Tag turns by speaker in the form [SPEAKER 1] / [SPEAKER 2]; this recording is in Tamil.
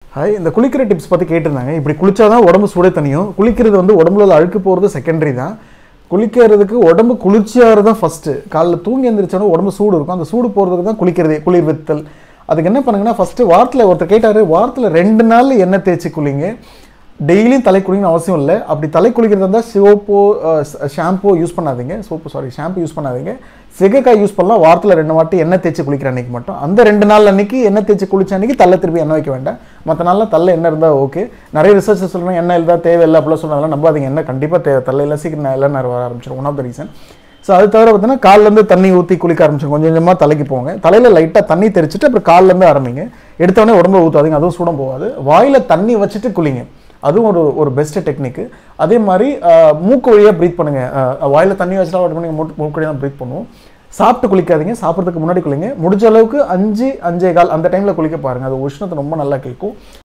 [SPEAKER 1] ஹாய் இந்த குளிக்கிற டிப்ஸ் பற்றி கேட்டிருந்தாங்க இப்படி குளிச்சாதான் உடம்பு சூடே தனியும் குளிக்கிறது வந்து உடம்புல உள்ள அழுக்கு போகிறது செகண்டரி தான் குளிக்கிறதுக்கு உடம்பு குளிர்ச்சியாக தான் ஃபஸ்ட்டு காலைல தூங்கி எந்திரிச்சோன்னா உடம்பு சூடு இருக்கும் அந்த சூடு போகிறதுக்கு தான் குளிக்கிறதே குளிர் வித்தல் அதுக்கு என்ன பண்ணுங்கன்னா ஃபஸ்ட்டு வாரத்தில் ஒருத்தர் கேட்டார் வாரத்தில் ரெண்டு நாள் எண்ணெய் தேய்ச்சி குளிங்க டெய்லியும் தலை குளிக்கணும்னு அவசியம் இல்லை அப்படி தலை குளிக்கிறது இருந்தால் சோப்போ ஷாம்போ யூஸ் பண்ணாதீங்க சோப்பு சாரி ஷாம்பு யூஸ் பண்ணாதீங்க சிகைக்காய் யூஸ் பண்ணலாம் வாரத்தில் ரெண்டு வாட்டி எண்ணெய் தேய்ச்சி குளிக்கிற அன்னைக்கு மட்டும் அந்த ரெண்டு நாள் அன்னைக்கு எண்ணெய் தேய்ச்சி குளிச்ச அன்னைக்கு தலை திருப்பி எண்ணெய் வைக்க வேண்டாம் மற்ற நாளில் தலை எண்ணெய் இருந்தால் ஓகே நிறைய ரிசர்ச் சொல்கிறாங்க எண்ணெய் இருந்தால் தேவையில்லை அப்படிலாம் சொல்கிறதெல்லாம் நம்பாதீங்க எண்ணெய் கண்டிப்பாக தேவை தலையில் சீக்கிரம் எல்லாம் நேரம் வர ஆரம்பிச்சிடும் one of the reason so அது தவிர பார்த்தீங்கன்னா கால்லேருந்து தண்ணி ஊற்றி குளிக்க ஆரம்பிச்சிடும் கொஞ்சம் கொஞ்சமாக தலைக்கு போங்க தலையில் லைட்டாக தண்ணி தெரிச்சிட்டு அப்புறம் கால்லேருந்து ஆரம்பிங்க எடுத்தோடனே உடம்புல ஊற்றாதீங்க அதுவும் சூடம் போகாது வாயில் தண்ணி வச்சுட்டு குளிங்க அதுவும் ஒரு ஒரு பெஸ்ட் டெக்னிக்கு அதே மாதிரி ஆஹ், மூக்கு வழியாக ப்ரீத் பண்ணுங்க வாயில் தண்ணி வச்சுட்டா உடனே நீங்கள் மூக்கு மூக்கு வழியாக ப்ரீத் பண்ணுவோம் சாப்பிட்டு குளிக்காதீங்க சாப்பிட்றதுக்கு முன்னாடி குளிங்க முடிஞ்ச அளவுக்கு அஞ்சு அஞ்சே கால் அந்த டைமில் குளிக்க பாருங்க அது உஷ்ணத்தை ரொம்ப நல்லா கேட்கும்